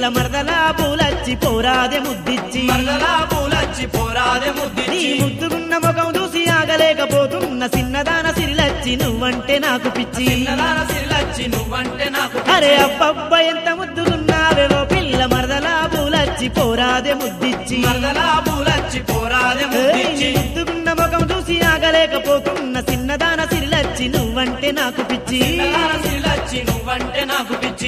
మరదలా పూలచ్చి పోరాదే ముద్దిచ్చి మరదలా పూలచ్చి పోరాదే నీ ముద్దిచ్చి ముద్దుగున్న ముఖం చూసి ఆగలేకపోతున్న సిన్నదాన సిరిలచ్చి నువ్వంటే నాకు పిచ్చి చిన్నదాన సిల్లచ్చి నువ్వంటే నాకు అరే అబ్బబ్బ ఎంత ముద్దుగున్నావేవో పిల్ల మరదలా పూలచ్చి పోరాదే ముద్దిచ్చి మరదలా పూలచ్చి పోరాదే ఏయ్, ముద్దిచ్చి నీ ముద్దుగున్న ముఖం చూసి ఆగలేకపోతున్న సిన్నదాన సిరిలచ్చి నువ్వంటే నాకు పిచ్చి చిన్నదాన సిల్లచ్చి నువ్వంటే నాకు పిచ్చి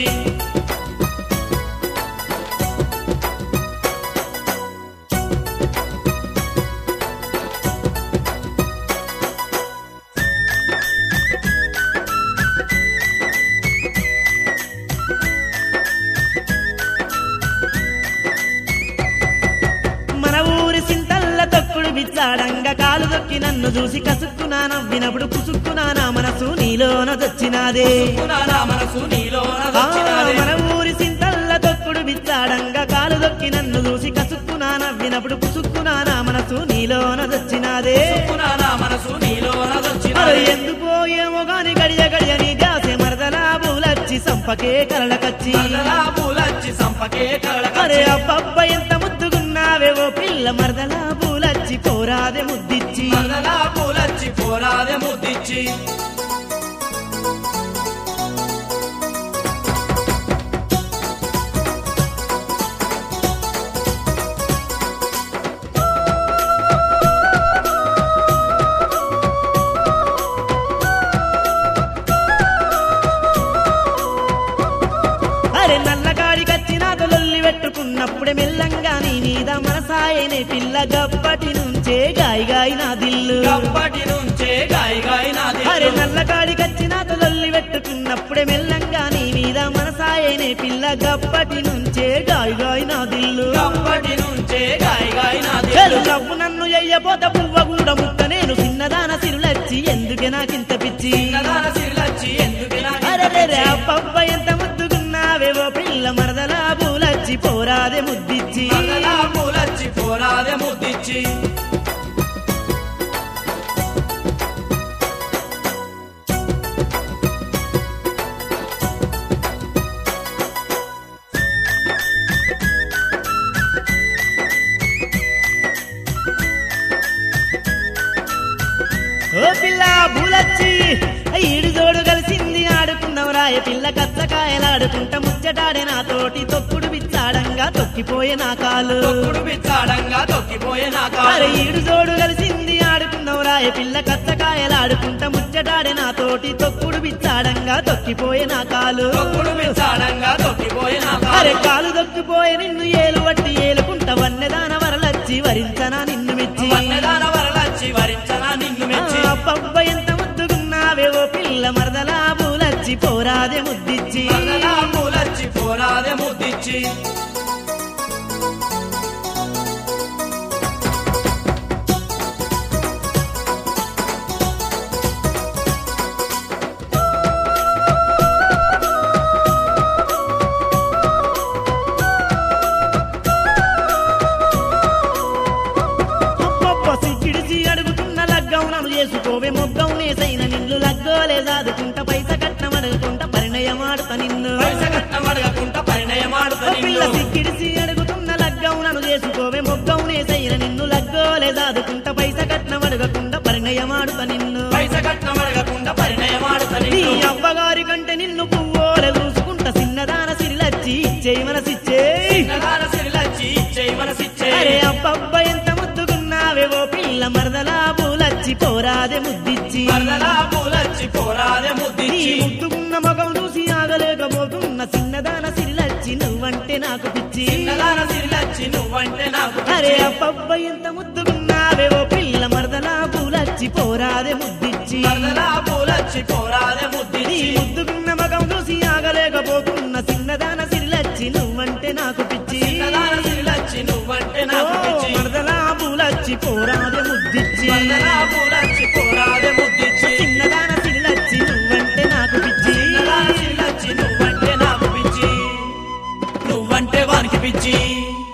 మన ఊరి సింతల్ల తొక్కుడు బిచ్చాడంగా కాలు దొక్కి నన్ను చూసి కసుక్కునా నవ్వినప్పుడు కుసుక్కునా నా మనసు నీలోన దొచ్చినాదే నా మనసు నీలోన ఆ, వచ్చినాదే. మన ఊరి సింతల్ల తొక్కుడు బిచ్చాడంగా కాలు దొక్కి నన్ను చూసి కసుక్కునా నవ్వినప్పుడు కుసుక్కునా నా మనసు నీలోన దొచ్చినాదే పునా నా మనసు నీలోన అరే వచ్చినాదే. ఎందుకో ఏమో గాని గడియ గడియ నీ దాసే మరదలా పూలచ్చి సంపకే కలలకచ్చి మరదలా పూలచ్చి సంపకే అరే కళ్ళకచ్చి అబ్బబ్బ ఎంత ముద్దుగున్నావేవో పిల్ల మరదలా పూలచ్చి పోరాదే ముద్దిచ్చి మరదలా పూలచ్చి పోరాదే ముద్దిచ్చి అరే నల్లగాడి కచ్చి నాతో లొల్లి పెట్టుకున్నప్పుడే మెల్లంగా నీ మీద మనసాయనే పిల్ల గప్పటి నుంచే గాయి గాయి నా దిల్లు అప్పటి నుంచే గాయి గాయి నాది అరే నల్లగాడి కచ్చి నాతో లొల్లి పెట్టుకున్నప్పుడే మెల్లంగా నీ మీద మనసాయనే పిల్ల గప్పటి నుంచే గాయి గాయి నా దిల్లు అప్పటి నుంచే గాయి గాయి నాది చెలు నవ్వు నన్ను ఎయ్యబోత పువ్వ కూడా ముక్క నేను చిన్నదాన సిరులచ్చి ఎందుకే నాకింత పిచ్చి చిన్నదాన సిల్లచ్చి ఎందుకు నాకు ఇంత అరే పిచ్చి? పప్ప ఎంత ముద్దుకున్నావేవో పిల్ల మరదలా పూలచ్చి పోరాదే ముద్దిచ్చి మరదలా పూలచ్చి పోరాదే ముద్దిచ్చి ఓ పిల్ల పూలచ్చి ఈడు జోడు కలిసింది ఆడుకున్నావు రాయ పిల్ల కచ్చకాయలాడుకుంటా ముచ్చటాడే నాతోటి తొక్కుడు బిచ్చాడంగా తొక్కిపోయే నా కాలు తొక్కుడు పిచ్చాడంగా తొక్కిపోయే నా అరే కాలు ఈడు జోడు కలిసింది ఆడుకున్నావు రాయ పిల్ల కచ్చకాయలాడుకుంటా ముచ్చటాడే నాతోటి తొక్కుడు బిచ్చాడంగా తొక్కిపోయే నా కాలు తొక్కుడు పిచ్చాడంగా తొక్కిపోయే నా అరే కాలు కాలు దొక్కిపోయే నిన్ను ఏలు వట్టి ఏలుకుంటా వన్నెదాన వరలచ్చి వరించనా నిన్ను మెచ్చి వన్నెదాన వరలచ్చి వరించనా నిన్ను మెచ్చి ఆ పబ్బ ఎంత ముద్దుకున్నావేవో పిల్ల మరదలా పూలచ్చి పోరాదే ముద్దిచ్చి మరదలా పూలచ్చి పోరాదే ముద్దిచ్చి అబ్బబ్బ సిక్కిడిసి అడుగుతున్న లగ్గం నన్ను చేసుకోవే మొగ్గం నేసైన నిన్ను లగ్గోలే సాదుకుంటా పైస కట్నం అడుగుకుంటా పరిణయం ఆడుతా నిన్ను పైస కట్నం అడగకుండా పరిణయమాడుత ఓ పిల్ల నిన్ను సిక్కిడిసి అడుగుతున్న లగ్గం నన్ను చేసుకోవే మొగ్గం నేసైన నిన్ను లగ్గోలే సాదుకుంటా పైస కట్నం అడగకుండా పరిణయం ఆడుతా నిన్ను పైస కట్నం అడగకుండా పరిణయమాడుత నీ నిన్ను అవ్వగారి కంటే నిన్ను పువ్వోలే చూసుకుంటా చిన్నదాన సిరిలచ్చి ఇచ్చేయి మనసిచ్చే చిన్నదాన సిరిలచ్చి ఇచ్చేయి మనసిచ్చే అరే అబ్బబ్బ ఎంత ముద్దుకున్నావేవో పిల్ల మరదలా పూలచ్చి పోరాదే ముద్దిచ్చి మరదలా పూలచ్చి పోరాదే నీ ముద్దిచ్చి ముద్దుకున్న మగం చూసి ఆగలేకపోతున్న చిన్నదాన సిరిలచ్చి నువ్వంటే నాకు పిచ్చి చిన్నదాన సిరిలచ్చి నువ్వంటే నాకు అరే పిచ్చి. అబ్బబ్బ ఎంత ముద్దుకున్నావేవో పిల్ల మరదలా పూలచ్చి పోరాదే ముద్దిచ్చి మరదలా పూలచ్చి పోరాదే నీ ముద్దిచ్చి ముద్దుకున్న మగం చూసి ఆగలేకపోతున్న చిన్నదాన సిరిలచ్చి నువ్వంటే నాకు పిచ్చి చిన్నదాన సిరిలచ్చి నువ్వంటే నాకు ఓ, పిచ్చి మరదలా పూలచ్చి పోరాదే ముద్దిచ్చి మరదలా పూలచ్చి పోరాదే ముద్దిచ్చి చిన్నదాన సిరిలచ్చి నువ్వంటే నాకు పిచ్చి చిన్నదాన సిరిలచ్చి నువ్వంటే నాకు పిచ్చి నువ్వంటే వానికి పిచ్చి